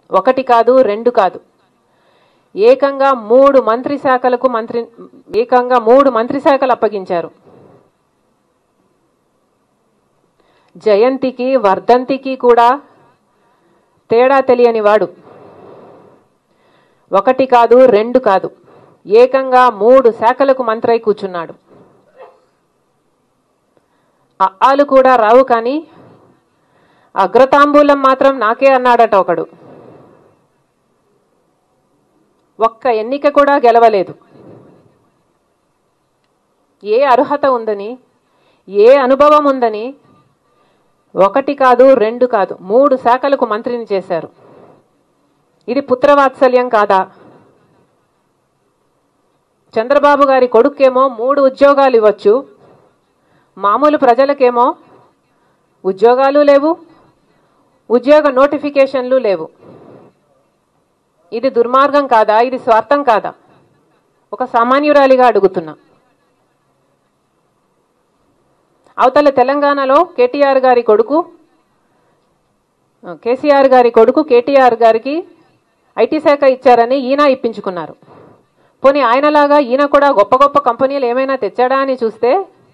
ఒకటి కాదు రెండు కాదు ఏకంగా మూడు మంత్రి శాఖలకు మంత్రి ఏకంగా మూడు మంత్రి శాఖలు అప్పగించారు జయంతికి వర్ధంతికి కూడా తేడా తెలియని వాడు ఒకటి కాదు రెండు కాదు ఏకంగా మూడు శాఖలకు మంత్రై కూర్చున్నాడు అఆలు కూడా రావు కానీ అగ్రతాంబూలం మాత్రం నాకే అన్నాడట ఒకడు ఒక్క ఎన్నిక కూడా గెలవలేదు ఏ అర్హత ఉందని ఏ అనుభవం ఉందని ఒకటి కాదు రెండు కాదు మూడు శాఖలకు మంత్రిని చేశారు ఇది పుత్రవాత్సల్యం కాదా చంద్రబాబు గారి కొడుకేమో మూడు ఉద్యోగాలు ఇవ్వచ్చు మామూలు ప్రజలకేమో ఉద్యోగాలు లేవు ఉద్యోగ నోటిఫికేషన్లు లేవు ఇది దుర్మార్గం కాదా ఇది స్వార్థం కాదా ఒక సామాన్యురాలిగా అడుగుతున్నా అవతల తెలంగాణలో కేటీఆర్ గారి కొడుకు కేసీఆర్ గారి కొడుకు కేటీఆర్ గారికి ఐటీ శాఖ ఇచ్చారని ఈయన ఇప్పించుకున్నారు పోనీ ఆయనలాగా ఈయన కూడా గొప్ప గొప్ప కంపెనీలు ఏమైనా తెచ్చాడా అని చూస్తే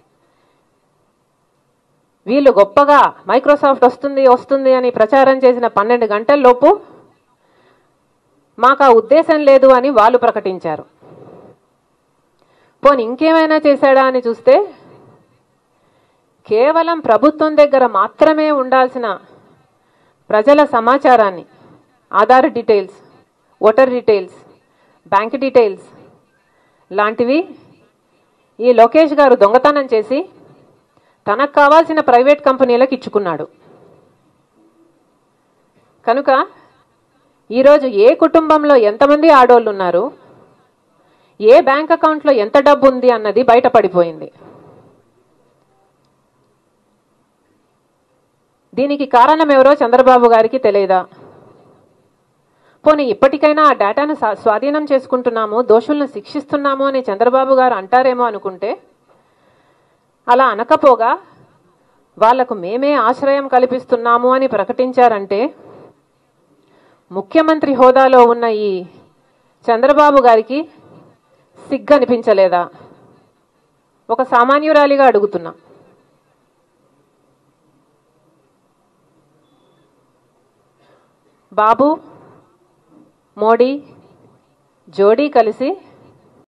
వీళ్ళు గొప్పగా మైక్రోసాఫ్ట్ వస్తుంది వస్తుంది అని ప్రచారం చేసిన పన్నెండు గంటల లోపు మాకు ఆ ఉద్దేశం లేదు అని వాళ్ళు ప్రకటించారు పోనీ ఇంకేమైనా చేశాడా అని చూస్తే కేవలం ప్రభుత్వం దగ్గర మాత్రమే ఉండాల్సిన ప్రజల సమాచారాన్ని Aadhaar details voter details bank details లాంటివి ఈ లోకేష్ గారు దొంగతనం చేసి తనకు కావాల్సిన ప్రైవేట్ కంపెనీలకు ఇచ్చుకున్నాడు కనుక ఈరోజు ఏ కుటుంబంలో ఎంతమంది ఆడోళ్ళు ఉన్నారు ఏ బ్యాంక్ అకౌంట్లో ఎంత డబ్బు ఉంది అన్నది బయటపడిపోయింది దీనికి కారణం ఎవరో చంద్రబాబు గారికి తెలియదా పోనీ ఇప్పటికైనా ఆ డేటాను సా- స్వాధీనం చేసుకుంటున్నాము దోషులను శిక్షిస్తున్నాము అని చంద్రబాబు గారు అంటారేమో అనుకుంటే అలా అనకపోగా వాళ్లకు మేమే ఆశ్రయం కల్పిస్తున్నాము అని ప్రకటించారంటే ముఖ్యమంత్రి హోదాలో ఉన్న ఈ చంద్రబాబు గారికి సిగ్గనిపించలేదా ఒక సామాన్యురాలిగా అడుగుతున్నా బాబు మోడీ జోడీ కలిసి